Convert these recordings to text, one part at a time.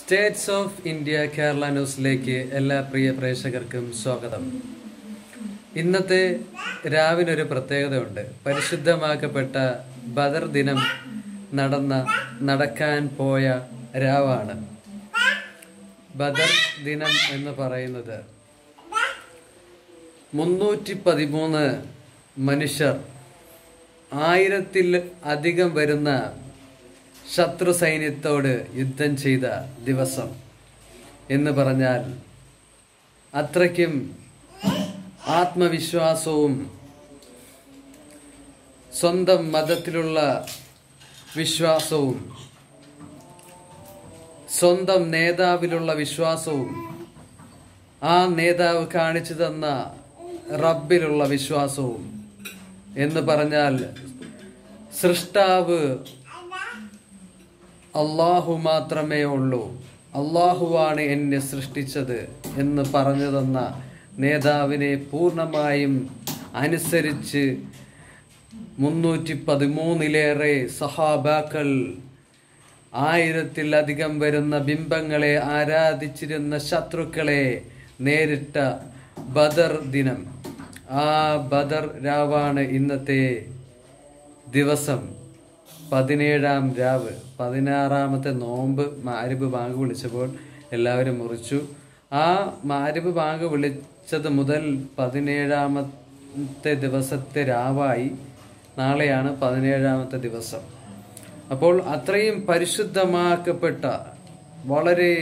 States of India Kerala ന്യൂസിലേക്ക് എല്ലാ പ്രിയ പ്രേക്ഷകർക്കും സ്വാഗതം ഇന്നത്തെ രാവിനൊരു പ്രത്യേകതയുണ്ട് പരിശുദ്ധമാക്കപ്പെട്ട ബദർ ദിനം നടന്ന നടക്കാൻ പോയ രാവാണ് ബദർ ദിനം എന്ന് പറയുന്നത് മുന്നൂറ്റി പതിമൂന്ന് മനുഷ്യർ ആയിരത്തിൽ അധികം വരുന്ന ശത്രു സൈന്യത്തോട് യുദ്ധം ചെയ്ത ദിവസം എന്ന് പറഞ്ഞാൽ അത്രയ്ക്കും ആത്മവിശ്വാസവും സ്വന്തം മതത്തിലുള്ള വിശ്വാസവും സ്വന്തം നേതാവിലുള്ള വിശ്വാസവും ആ നേതാവ് കാണിച്ചു തന്ന റബ്ബിലുള്ള വിശ്വാസവും എന്ന് പറഞ്ഞാൽ സൃഷ്ടാവ് അള്ളാഹു മാത്രമേ ഉള്ളൂ അള്ളാഹുവാണ് എന്നെ സൃഷ്ടിച്ചത് എന്ന് പറഞ്ഞു തന്ന നേതാവിനെ പൂർണ്ണമായും അനുസരിച്ച് മുന്നൂറ്റി പതിമൂന്നിലേറെ സഹാബാക്കൾ ആയിരത്തിലധികം വരുന്ന ബിംബങ്ങളെ ആരാധിച്ചിരുന്ന ശത്രുക്കളെ നേരിട്ട ബദർ ദിനം ആ ബദർ രാവാണ് ഇന്നത്തെ ദിവസം പതിനേഴാം രാവ് പതിനാറാമത്തെ നോമ്പ് മാരിബ് ബാങ്ക് വിളിച്ചപ്പോൾ എല്ലാവരും മുറിച്ചു ആ മാരിബ് ബാങ്ക് വിളിച്ചത് മുതൽ പതിനേഴാമത്തെ ദിവസത്തെ രാവായി നാളെയാണ് പതിനേഴാമത്തെ ദിവസം അപ്പോൾ അത്രയും പരിശുദ്ധമാക്കപ്പെട്ട വളരെ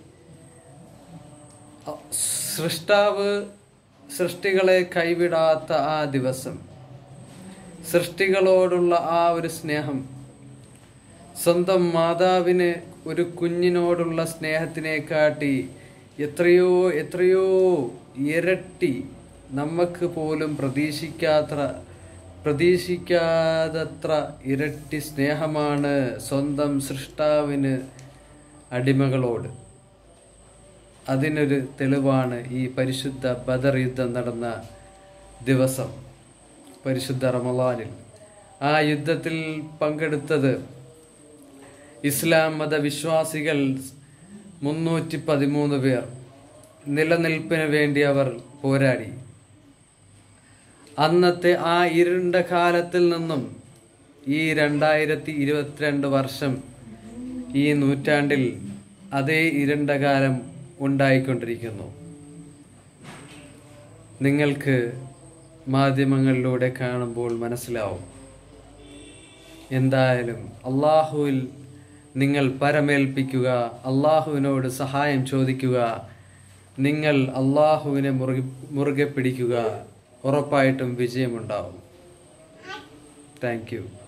സൃഷ്ടാവ് സൃഷ്ടികളെ കൈവിടാത്ത ആ ദിവസം സൃഷ്ടികളോടുള്ള ആ ഒരു സ്നേഹം സ്വന്തം മാതാവിന് ഒരു കുഞ്ഞിനോടുള്ള സ്നേഹത്തിനെ കാട്ടി എത്രയോ എത്രയോ ഇരട്ടി നമുക്ക് പോലും പ്രതീക്ഷിക്കാത്ര പ്രതീക്ഷിക്കാതത്ര ഇരട്ടി സ്നേഹമാണ് സ്വന്തം സൃഷ്ടാവിന് അടിമകളോട് അതിനൊരു തെളിവാണ് ഈ പരിശുദ്ധ ബദർ യുദ്ധം നടന്ന ദിവസം പരിശുദ്ധ റമലാനിൽ ആ യുദ്ധത്തിൽ പങ്കെടുത്തത് ഇസ്ലാം മതവിശ്വാസികൾ മുന്നൂറ്റി പതിമൂന്ന് പേർ നിലനിൽപ്പിന് വേണ്ടി അവർ പോരാടി അന്നത്തെ ആ ഇരുണ്ട കാലത്തിൽ നിന്നും ഈ രണ്ടായിരത്തി ഇരുപത്തിരണ്ട് വർഷം ഈ നൂറ്റാണ്ടിൽ അതേ ഇരുണ്ട കാലം ഉണ്ടായിക്കൊണ്ടിരിക്കുന്നു നിങ്ങൾക്ക് മാധ്യമങ്ങളിലൂടെ കാണുമ്പോൾ മനസ്സിലാവും എന്തായാലും അള്ളാഹുവിൽ നിങ്ങൾ പരമേൽപ്പിക്കുക അള്ളാഹുവിനോട് സഹായം ചോദിക്കുക നിങ്ങൾ അള്ളാഹുവിനെ മുറുകെ മുറുകെ പിടിക്കുക ഉറപ്പായിട്ടും വിജയമുണ്ടാവും താങ്ക് യു